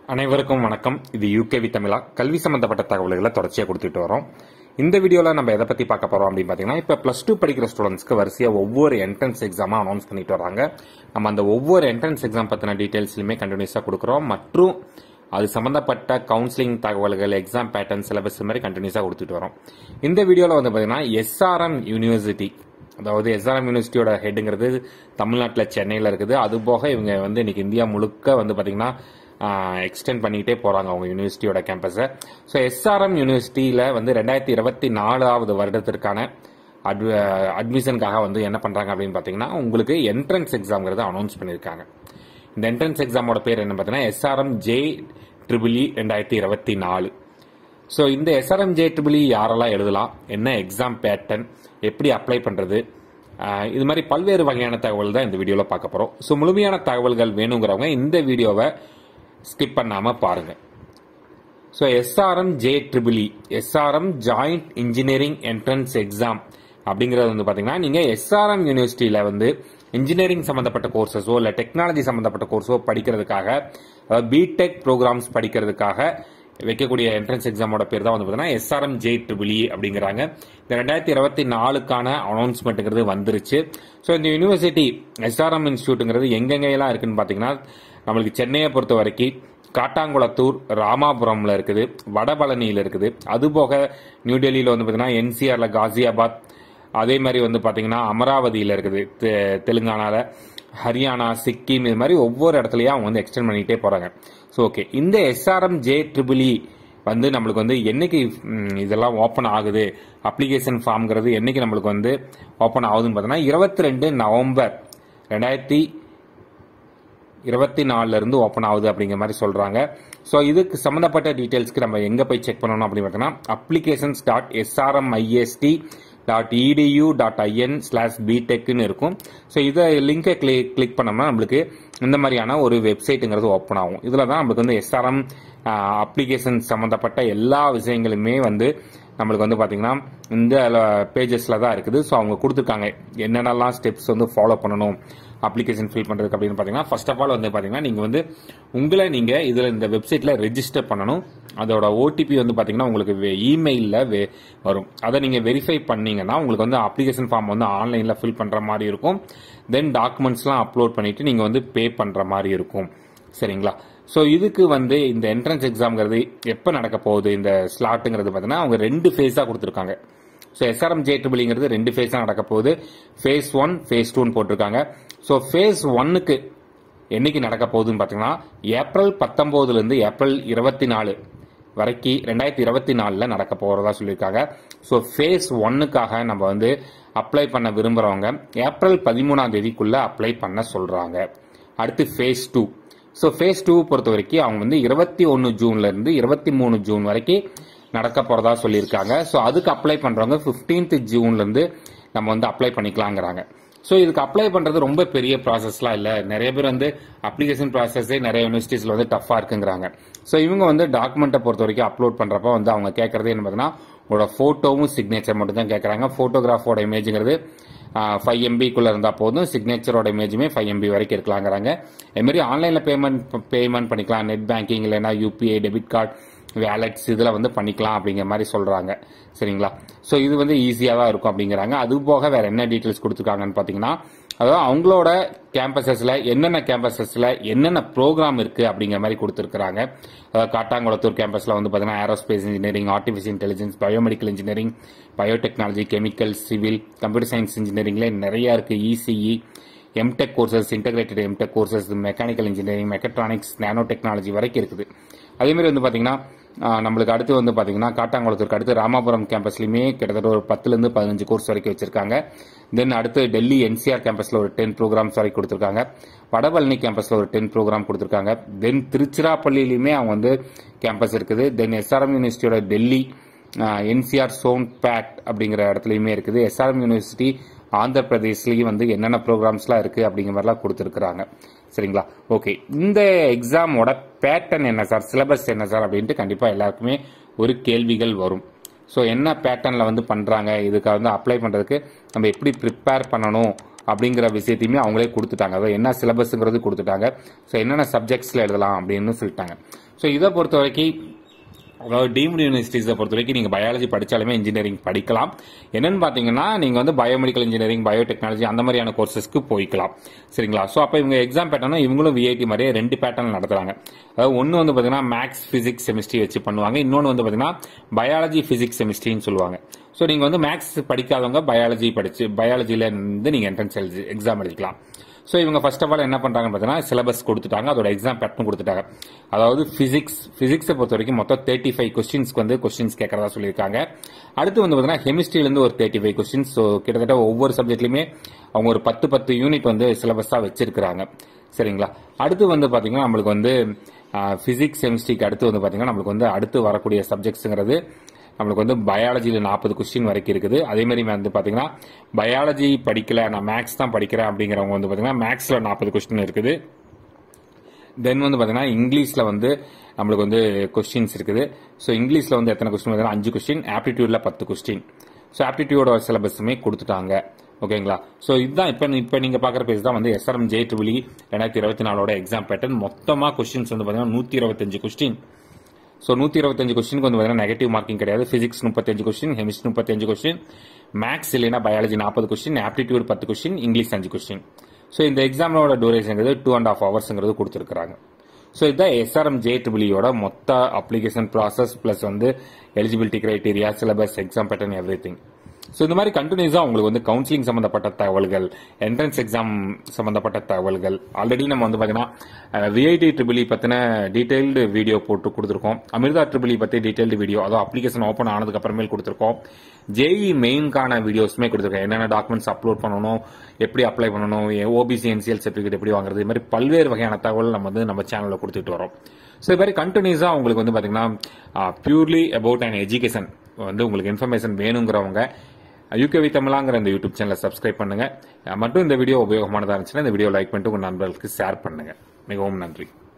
அனைவருக்கும் வணக்கம் இது யூகேவி தமிழா கல்வி சம்பந்தப்பட்ட தகவல்களை தொடர்ச்சியாக கொடுத்துட்டு வரோம் இந்த வீடியோவில் நம்ம எதை பற்றி பார்க்க போகிறோம் அப்படின்னு பார்த்தீங்கன்னா இப்போ ப்ளஸ் டூ படிக்கிற ஸ்டூடெண்ட்ஸ்க்கு வரிசையாக ஒவ்வொரு என்ட்ரன்ஸ் எக்ஸாமாக அனௌன்ஸ் பண்ணிட்டு வராங்க நம்ம அந்த ஒவ்வொரு என்ட்ரன்ஸ் எக்ஸாம் பற்றின டீட்டெயில்ஸ்லையுமே கண்டினியூஸாக கொடுக்குறோம் மற்றும் அது சம்பந்தப்பட்ட கவுன்சிலிங் தகவல்கள் எக்ஸாம் பேட்டர்ன் சிலபஸ் இது மாதிரி கண்டினியூஸாக கொடுத்துட்டு வரோம் இந்த வீடியோவில் வந்து பார்த்தீங்கன்னா எஸ்ஆர்எம் யூனிவர்சிட்டி அதாவது எஸ்ஆர்எம் யூனிவர்சிட்டியோட ஹெட்டுங்கிறது தமிழ்நாட்டில் சென்னையில் இருக்குது அது போக இவங்க வந்து இன்னைக்கு இந்தியா முழுக்க வந்து பார்த்தீங்கன்னா எக்ஸ்டெண்ட் பண்ணிக்கிட்டே போகிறாங்க அவங்க யூனிவர்சிட்டியோட கேம்பஸை ஸோ எஸ்ஆர்எம் யூனிவர்சிட்டியில் வந்து ரெண்டாயிரத்தி இருபத்தி நாலாவது வருடத்திற்கான அட்வ அட்மிஷனுக்காக வந்து என்ன பண்ணுறாங்க அப்படின்னு பார்த்தீங்கன்னா உங்களுக்கு என்ட்ரன்ஸ் எக்ஸாம்ங்கிறத அனௌன்ஸ் பண்ணியிருக்காங்க இந்த என்ட்ரன்ஸ் எக்ஸாமோட பேர் என்ன பார்த்தீங்கன்னா எஸ்ஆர்எம் ஜே ட்ரிபிள்இ ரெண்டாயிரத்தி இருபத்தி நாலு ஸோ இந்த எஸ்ஆர்எம் ஜே ட்ரிபிள்இ யாரெல்லாம் எழுதலாம் என்ன எக்ஸாம் பேட்டர்ன் எப்படி அப்ளை பண்ணுறது இது மாதிரி பல்வேறு வகையான தகவல் தான் இந்த வீடியோவில் பார்க்க போகிறோம் ஸோ முழுமையான தகவல்கள் வேணுங்கிறவங்க இந்த வீடியோவை ஸ்கிப் பண்ணாமல் பாருங்கள் so SRM J triple E SRM joint engineering entrance exam அப்படிங்கிறது வந்து பார்த்தீங்கன்னா நீங்கள் எஸ்ஆர்எம் யூனிவர்சிட்டியில் வந்து இன்ஜினியரிங் சம்மந்தப்பட்ட கோர்சஸோ இல்லை டெக்னாலஜி சம்மந்தப்பட்ட கோர்ஸோ படிக்கிறதுக்காக அதாவது பிடெக் ப்ரோக்ராம்ஸ் படிக்கிறதுக்காக வைக்கக்கூடிய என்ட்ரன்ஸ் எக்ஸாமோட பேர் தான் வந்து பார்த்தீங்கன்னா எஸ்ஆர்எம் ஜே ட்ரிபிள்இ அப்படிங்கிறாங்க இந்த ரெண்டாயிரத்தி இருபத்தி நாலுக்கான அனௌன்ஸ்மெண்ட்டுங்கிறது வந்துருச்சு ஸோ இந்த யூனிவர்சிட்டி எஸ்ஆர்எம் இன்ஸ்டியூட்டுங்கிறது எங்கெங்கெல்லாம் இருக்குன்னு பார்த்தீங்கன்னா நம்மளுக்கு சென்னையை பொறுத்த வரைக்கும் காட்டாங்குளத்தூர் ராமாபுரம்ல இருக்குது வடபழனியில் இருக்குது அதுபோக நியூ டெல்லியில் வந்து பார்த்தீங்கன்னா என்சிஆர்ல காசியாபாத் அதே மாதிரி வந்து பார்த்தீங்கன்னா அமராவதியில் இருக்குது தெ- தெலுங்கானால ஹரியானா சிக்கிம் இது மாதிரி ஒவ்வொரு இடத்துலையும் அவங்க வந்து எக்ஸ்டெண்ட் பண்ணிட்டே போறாங்க ஸோ ஓகே இந்த எஸ்ஆர்எம் ஜே ட்ரிபிள்இ வந்து நம்மளுக்கு வந்து என்னைக்கு ம், இதெல்லாம் ஓப்பன் ஆகுது அப்ளிகேஷன் ஃபார்ம்ங்கிறது என்னைக்கு நம்மளுக்கு வந்து ஓப்பன் ஆகுதுன்னு பார்த்தீங்கன்னா இருபத்தி ரெண்டு நவம்பர் ரெண்டாயிரத்தி இருபத்தி நாலுல இருந்து ஓப்பன் ஆகுது அப்படிங்கிற மாதிரி சொல்றாங்க ஸோ இதுக்கு சம்மந்தப்பட்ட டீட்டெயில்ஸ்க்கு நம்ம எங்க போய் செக் பண்ணணும் அப்படின்னு பார்த்தீங்கன்னா applications dot SRM IST dot edu dot IN slash பிடெக்னு இருக்கும் ஸோ இதை லிங்கை கிளிக் கிளிக் பண்ணோம்னா நம்மளுக்கு இந்த மாதிரியான ஒரு வெப்சைட்டுங்கிறது ஓப்பன் ஆகும் இதில் தான் நம்மளுக்கு வந்து எஸ்ஆர்எம் அப்ளிகேஷன் சம்மந்தப்பட்ட எல்லா விஷயங்களுமே வந்து நம்மளுக்கு வந்து பார்த்தீங்கன்னா இந்த பேஜஸில் தான் இருக்குது ஸோ அவங்க கொடுத்துருக்காங்க என்னென்னலாம் ஸ்டெப்ஸ் வந்து ஃபாலோ பண்ணணும் அப்ளிகேஷன் ஃபில் பண்ணுறதுக்கு அப்படின்னு பார்த்தீங்கன்னா ஃபர்ஸ்ட் ஆஃப் ஆல் வந்து பார்த்தீங்கன்னா நீங்கள் வந்து உங்களை நீங்கள் இதில் இந்த வெப்சைட்டில் ரெஜிஸ்டர் பண்ணணும் அதோட ஓடிபி வந்து பார்த்தீங்கன்னா உங்களுக்கு இமெயிலில் வரும் அதை நீங்கள் வெரிஃபை பண்ணீங்கன்னா உங்களுக்கு வந்து அப்ளிகேஷன் ஃபார்ம் வந்து ஆன்லைனில் ஃபில் பண்ணுற மாதிரி இருக்கும் தென் டாக்குமெண்ட்ஸ்லாம் அப்லோட் பண்ணிவிட்டு நீங்கள் வந்து பே பண்ணுற மாதிரி இருக்கும் சரிங்களா ஸோ இதுக்கு வந்து இந்த என்ட்ரன்ஸ் எக்ஸாம்ங்கிறது எப்போ நடக்க போகுது இந்த ஸ்லாட்டுங்கிறது பார்த்தீங்கன்னா அவங்க ரெண்டு ஃபேஸாக கொடுத்துருக்காங்க ஸோ எஸ்ஆர்எம் ஜே ட்ரிபிள்ங்கிறது ரெண்டு ஃபேஸாக நடக்க போகுது ஃபேஸ் ஒன் ஃபேஸ் டூன்னு போட்டிருக்காங்க ஸோ ஃபேஸ் ஒன்னுக்கு என்னைக்கு நடக்க போகுதுன்னு பார்த்தீங்கன்னா ஏப்ரல் பத்தொம்போதுலேருந்து ஏப்ரல் இருபத்தி நாலு வரைக்கும் ரெண்டாயிரத்தி இருபத்தி நாலில் நடக்க போகிறதா சொல்லியிருக்காங்க ஸோ ஃபேஸ் ஒன்னுக்காக நம்ம வந்து அப்ளை பண்ண விரும்புகிறவங்க ஏப்ரல் பதிமூணாம் தேதிக்குள்ளே அப்ளை பண்ண சொல்கிறாங்க அடுத்து phase two so phase two பொறுத்த வரைக்கும் அவங்க வந்து இருபத்தி ஒன்று ஜூன்ல இருந்து இருபத்தி மூணு ஜூன் வரைக்கும் நடக்க போறதா சொல்லியிருக்காங்க ஸோ அதுக்கு அப்ளை பண்றவங்க 15th ஜூன்ல இருந்து நம்ம வந்து அப்ளை பண்ணிக்கலாங்கிறாங்க ஸோ இதுக்கு அப்ளை பண்றது ரொம்ப பெரிய ப்ராசஸ்லாம் இல்லை நிறைய பேர் வந்து அப்ளிகேஷன் ப்ராசஸே நிறைய யூனிவர்சிட்டிஸ்ல வந்து டஃபா இருக்குங்கிறாங்க ஸோ இவங்க வந்து டாக்குமெண்ட்டை பொறுத்த வரைக்கும் அப்லோட் பண்றப்ப வந்து அவங்க கேட்கறது என்ன பார்த்தீங்கன்னா உங்களோட போட்டோவும் சிக்னேச்சர் மட்டும் தான் கேட்கறாங்க போட்டோகிராஃபோட இமேஜுங்கிறது ஃபைவ் எம்பிக்குள்ள இருந்தா போதும் சிக்னேச்சரோட இமேஜுமே ஃபைவ் எம்பி வரைக்கும் இருக்கலாங்கிறாங்க அதுமாரி ஆன்லைன்ல பேமெண்ட் பேமெண்ட் பண்ணிக்கலாம் நெட் பேங்கிங் இல்லைன்னா யூபிஐ டெபிட் கார்டு வேலட்ஸ் இதில் வந்து பண்ணிக்கலாம் அப்படிங்கிற மாதிரி சொல்கிறாங்க சரிங்களா ஸோ இது வந்து ஈஸியாக தான் இருக்கும் அப்படிங்கிறாங்க அது போக வேற என்ன டீட்டெயில்ஸ் கொடுத்துருக்காங்கன்னு பார்த்தீங்கன்னா அதாவது அவங்களோட கேம்பஸஸில் என்னென்ன கேம்பஸஸில் என்னென்ன ப்ரோக்ராம் இருக்குது அப்படிங்கிற மாதிரி கொடுத்துருக்காங்க அதாவது காட்டாங்குளத்தூர் கேம்பஸில் வந்து பார்த்தீங்கன்னா aerospace engineering artificial intelligence biomedical engineering biotechnology chemical civil computer science இன்ஜினியரிங்ல நிறையா இருக்குது ECE MTech courses integrated MTech courses mechanical engineering mechatronics nano technology வரைக்கும் இருக்குது அதே மாதிரி வந்து பார்த்தீங்கன்னா ஆஹ், நம்மளுக்கு அடுத்து வந்து பார்த்தீங்கன்னா காட்டாங்குளத்தூருக்கு அடுத்து ராமாபுரம் கேம்பஸ்லையுமே கிட்டத்தட்ட ஒரு பத்துலேருந்து பதினஞ்சு கோர்ஸ் வரைக்கும் வச்சிருக்காங்க தென் அடுத்து டெல்லி என்சிஆர் கேம்பஸில் ஒரு டென் ப்ரோக்ராம்ஸ் வரைக்கும் கொடுத்துருக்காங்க வடபழனி கேம்பஸில் ஒரு டென் ப்ரோக்ராம் கொடுத்துருக்காங்க தென் திருச்சிராப்பள்ளியிலுமே அவங்க வந்து கேம்பஸ் இருக்குது தென் எஸ்ஆர்எம் யூனிவர்சிட்டியோட டெல்லி என்சிஆர் சோன் பேட் அப்படிங்கிற இடத்துலையுமே இருக்குது எஸ்ஆர்எம் யூனிவர்சிட்டி ஆந்திர பிரதேஷ்லயும் வந்து என்னென்ன ப்ரோக்ராம்ஸ்லாம் இருக்கு அப்படிங்கிற மாதிரிலாம் கொடுத்துருக்குறாங்க சரிங்களா ஓகே இந்த எக்ஸாமோட பேட்டர்ன் என்ன சார் சிலபஸ் என்ன சார் அப்படின்ட்டு கண்டிப்பாக எல்லாருக்குமே ஒரு கேள்விகள் வரும் ஸோ என்ன பேட்டர்னில் வந்து பண்ணுறாங்க இதுக்கு வந்து அப்ளை பண்ணுறதுக்கு நம்ம எப்படி ப்ரிப்பேர் பண்ணணும் அப்படிங்கிற விஷயத்தையுமே அவங்களே கொடுத்துட்டாங்க அதாவது என்ன சிலபஸ்ங்கிறது கொடுத்துட்டாங்க ஸோ என்னென்ன சப்ஜெக்ட்ஸில் எழுதலாம் அப்படின்னு சொல்லிட்டாங்க ஸோ இதை பொறுத்த வரைக்கும் அதாவது டீம்டு யூனிவர்சிட்டிஸை பொறுத்த வரைக்கும் நீங்கள் பயாலஜி படித்தாலுமே இன்ஜினியரிங் படிக்கலாம் என்னன்னு பார்த்தீங்கன்னா நீங்கள் வந்து பயோமெடிக்கல் இன்ஜினியரிங் பயோடெக்னாலஜி அந்த மாதிரியான கோர்சஸ்க்கு போய்க்கலாம் சரிங்களா ஸோ அப்போ இவங்க எக்ஸாம் பேட்டர்னா இவங்களும் விஐடி மாதிரியே ரெண்டு பேட்டர்ன் நடத்துறாங்க அதாவது ஒன்று வந்து பார்த்தீங்கன்னா மேக்ஸ் ஃபிசிக்ஸ் கெமிஸ்ட்ரி வச்சு பண்ணுவாங்க இன்னொன்று வந்து பார்த்தீங்கன்னா பயாலஜி ஃபிசிக்ஸ் கெமிஸ்ட்ரின்னு சொல்லுவாங்க ஸோ நீங்கள் வந்து மேக்ஸ் படிக்காதவங்க பயாலஜி படிச்சு பயாலஜில இருந்து நீங்கள் என்ட்ரன்ஸ் எக்ஸாம் எழுதிக்கலாம் ஸோ இவங்க ஃபர்ஸ்ட் ஆஃப் ஆல் என்ன பண்றாங்கன்னு பார்த்தீங்கன்னா சிலபஸ் கொடுத்துட்டாங்க அதோட எக்ஸாம் பேட்டர்ன் கொடுத்துட்டாங்க அதாவது பிசிக்ஸ் பிசிக்ஸை பொறுத்த வரைக்கும் மொத்தம் தேர்ட்டி ஃபைவ் கொஸ்டின்ஸ்க்கு வந்து கொஸ்டின்ஸ் கேட்கறதா சொல்லியிருக்காங்க அடுத்து வந்து பார்த்தீங்கன்னா கெமிஸ்ட்ரியிலேருந்து ஒரு தேர்ட்டி ஃபைவ் கொஸ்டின்ஸ் ஸோ கிட்டத்தட்ட ஒவ்வொரு சப்ஜெக்ட்லையுமே அவங்க ஒரு பத்து பத்து யூனிட் வந்து சிலபஸாக வச்சிருக்கிறாங்க சரிங்களா அடுத்து வந்து பார்த்தீங்கன்னா நம்மளுக்கு வந்து பிசிக்ஸ் கெமிஸ்ட்ரிக்கு அடுத்து வந்து பார்த்தீங்கன்னா நம்மளுக்கு வந்து அடுத்து வரக்கூடிய சப்ஜெக்ட்ஸுங்கிறது நம்மளுக்கு வந்து பயாலஜியில் நாற்பது கொஸ்டின் வரைக்கும் இருக்குது அதே மாதிரி வந்து பார்த்தீங்கன்னா பயாலஜி படிக்கல நான் மேக்ஸ் தான் படிக்கிறேன் அப்படிங்கிறவங்க வந்து பார்த்தீங்கன்னா மேக்ஸில் நாற்பது கொஸ்டின் இருக்குது தென் வந்து பார்த்தீங்கன்னா இங்கிலீஷில் வந்து நம்மளுக்கு வந்து கொஸ்டின்ஸ் இருக்குது ஸோ இங்கிலீஷில் வந்து எத்தனை கொஸ்டின் பார்த்தீங்கன்னா அஞ்சு கொஸ்டின் ஆப்டிடியூடில் பத்து கொஸ்டின் ஸோ ஆப்டிடியூடோட சிலபஸுமே கொடுத்துட்டாங்க ஓகேங்களா ஸோ இதுதான் இப்போ இப்போ நீங்கள் பார்க்குற பேஜ் தான் வந்து எஸ்ஆர்எம் ஜே ட்ரிபிளி ரெண்டாயிரத்தி இருபத்தி நாலோட எக்ஸாம் பேட்டர்ன் மொத்தமாக கொஸ்டின்ஸ் வந்து பார்த்தீங்கன்னா நூற்றி இருபத்தஞ்சு கொஸ்டின் ஸோ நூற்றி இருபத்தஞ்சு கொஸ்டினுக்கு வந்து பார்த்தீங்கன்னா நெகட்டிவ் மார்க்கிங் கிடையாது ஃபிசிக்ஸ் முப்பத்தஞ்சு கொஸ்டின் கெமிஸ்ட்ரி முப்பத்தஞ்சு கொஸ்டின் மேக்ஸ் இல்லைன்னா பயாலஜி நாற்பது கொஸ்டின் ஆப்டிடியூட் பத்து கொஸ்டின் இங்கிலீஷ் அஞ்சு கொஸ்டின் ஸோ இந்த எக்ஸாமோட டூரேஷன்ங்கிறது டூ அண்ட் ஆஃப் ஹவர்ஸ்ங்கிறது கொடுத்துருக்காங்க ஸோ இதுதான் எஸ்ஆர்எம் ஜே ட்ரிபிளியோட மொத்த அப்ளிகேஷன் ப்ராசஸ் ப்ளஸ் வந்து eligibility criteria syllabus exam pattern everything so இந்த மாதிரி கண்டினியூஸாக உங்களுக்கு வந்து கவுன்சிலிங் சம்மந்தப்பட்ட தகவல்கள் என்ட்ரன்ஸ் எக்ஸாம் சம்மந்தப்பட்ட தகவல்கள் ஆல்ரெடி நம்ம வந்து பார்த்தீங்கன்னா விஐடி ட்ரிபிளி பற்றின டீடைல்டு வீடியோ போட்டு கொடுத்துருக்கோம் அமிர்தா ட்ரிபிளி பற்றி டீடைல்டு வீடியோ அதுவும் அப்ளிகேஷன் ஓப்பன் ஆனதுக்கு அப்புறமேல் கொடுத்துருக்கோம் ஜேஇ மெயின்கான வீடியோஸுமே கொடுத்துருக்கோம் என்னென்ன டாக்குமெண்ட்ஸ் அப்லோட் பண்ணணும் எப்படி அப்ளை பண்ணணும் ஓபிசி என்சிஎல் சர்டிஃபிகேட் எப்படி வாங்குறது இது மாதிரி பல்வேறு வகையான தகவல் நம்ம வந்து நம்ம சேனலில் கொடுத்துட்டு வரோம் ஸோ இது மாதிரி கண்டினியூஸாக உங்களுக்கு வந்து பார்த்தீங்கன்னா பியூர்லி அபவுட் அண்ட் எஜுகேஷன் வந்து உங்களுக்கு இன்ஃபர்மேஷன் வேணுங்கிறவங்க யூகேவி தமிழாங்கிற இந்த யூடியூப் சேனலை சப்ஸ்கிரைப் பண்ணுங்க மட்டும் இந்த வீடியோ உபயோகமானதாக இருந்துச்சுன்னா இந்த வீடியோ லைக் பண்ணிட்டு உங்க நண்பர்களுக்கு ஷேர் பண்ணுங்க மிகவும் நன்றி